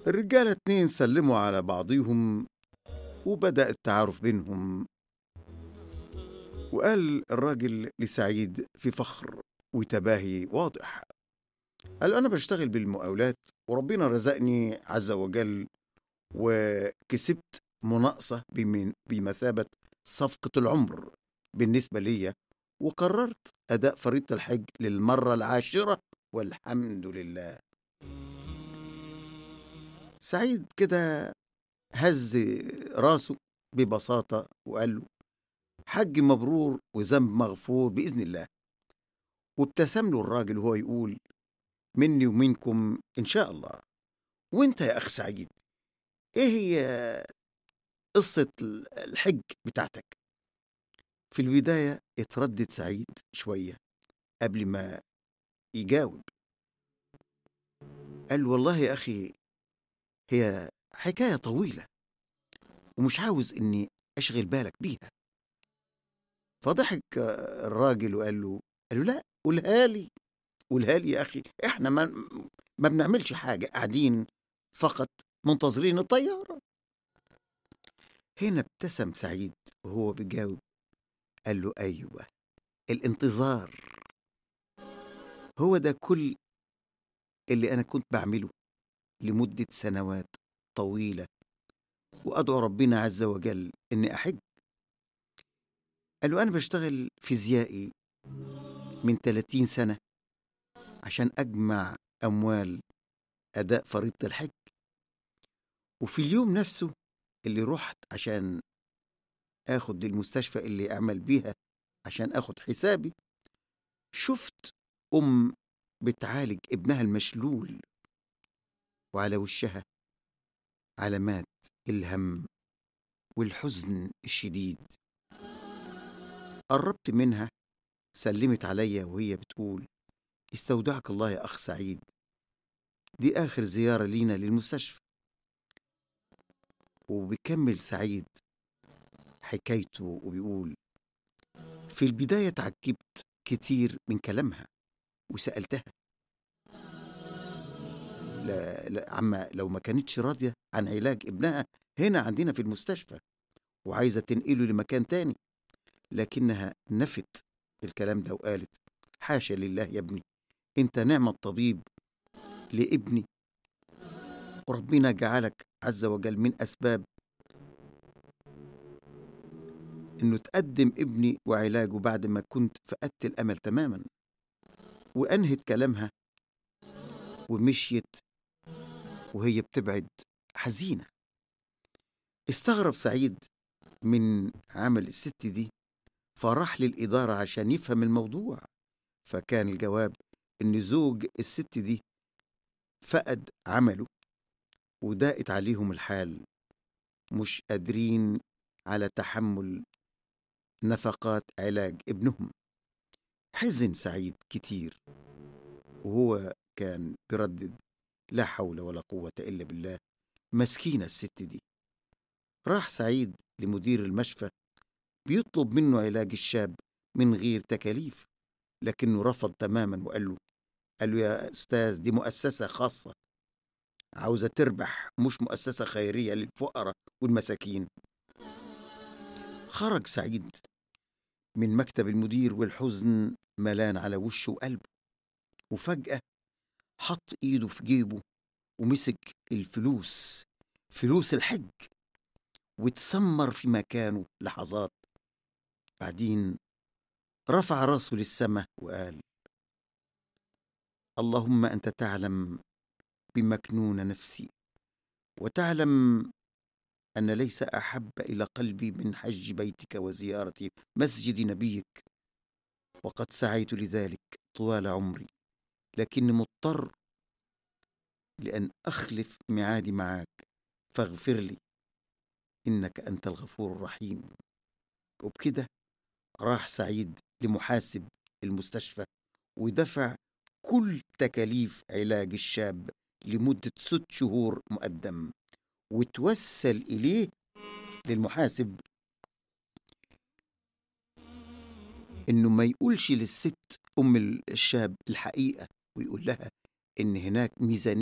الرجالة اتنين سلموا على بعضيهم وبدأ التعارف بينهم وقال الراجل لسعيد في فخر وتباهي واضح قال أنا بشتغل بالمقاولات وربنا رزقني عز وجل وكسبت مناقصة بمن- بمثابة صفقة العمر بالنسبة لي وقررت أداء فريضة الحج للمرة العاشرة والحمد لله سعيد كده هز راسه ببساطة وقال له حج مبرور وذنب مغفور بإذن الله وابتسم له الراجل وهو يقول مني ومنكم إن شاء الله وانت يا أخ سعيد إيه هي قصة الحج بتاعتك في البداية اتردد سعيد شوية قبل ما يجاوب قال والله يا أخي هي حكاية طويلة ومش عاوز إني أشغل بالك بيها فضحك الراجل وقال له قال له لا قولها لي قولها لي يا أخي إحنا ما, ما بنعملش حاجة قاعدين فقط منتظرين الطيارة هنا ابتسم سعيد وهو بيجاوب قال له أيوة الانتظار هو ده كل اللي أنا كنت بعمله لمدة سنوات طويلة وأدعو ربنا عز وجل إني أحج قال له أنا بشتغل فيزيائي من 30 سنة عشان أجمع أموال أداء فريضة الحج وفي اليوم نفسه اللي رحت عشان آخد المستشفى اللي أعمل بيها عشان آخد حسابي شفت أم بتعالج ابنها المشلول وعلى وشها علامات الهم والحزن الشديد قربت منها سلمت عليا وهي بتقول استودعك الله يا أخ سعيد دي آخر زيارة لينا للمستشفى وبيكمل سعيد حكايته وبيقول في البداية تعجبت كتير من كلامها وسألتها لا, لا عما لو ما كانتش راضية عن علاج ابنها هنا عندنا في المستشفى وعايزة تنقله لمكان تاني لكنها نفت الكلام ده وقالت حاشا لله يا ابني انت نعم الطبيب لابني وربنا جعلك عز وجل من أسباب إنه تقدم ابني وعلاجه بعد ما كنت فقدت الأمل تماما وأنهت كلامها ومشيت وهي بتبعد حزينة استغرب سعيد من عمل الست دي فراح للإدارة عشان يفهم الموضوع فكان الجواب إن زوج الست دي فقد عمله وضاقت عليهم الحال مش قادرين على تحمل نفقات علاج ابنهم حزن سعيد كتير وهو كان بيردد لا حول ولا قوة إلا بالله مسكينة الست دي راح سعيد لمدير المشفى بيطلب منه علاج الشاب من غير تكاليف لكنه رفض تماما وقال له قال له يا أستاذ دي مؤسسة خاصة عاوزة تربح مش مؤسسة خيرية للفقراء والمساكين خرج سعيد من مكتب المدير والحزن ملان على وشه وقلبه وفجأة حط إيده في جيبه ومسك الفلوس فلوس الحج واتسمر في مكانه لحظات بعدين رفع راسه للسماء وقال اللهم أنت تعلم بمكنون نفسي وتعلم أن ليس أحب إلى قلبي من حج بيتك وزيارة مسجد نبيك وقد سعيت لذلك طوال عمري لكني مضطر لأن أخلف ميعادي معك فاغفر لي إنك أنت الغفور الرحيم وبكده راح سعيد لمحاسب المستشفى ودفع كل تكاليف علاج الشاب لمدة ست شهور مقدم وتوسل إليه للمحاسب إنه ما يقولش للست أم الشاب الحقيقة ويقول لها إن هناك ميزانية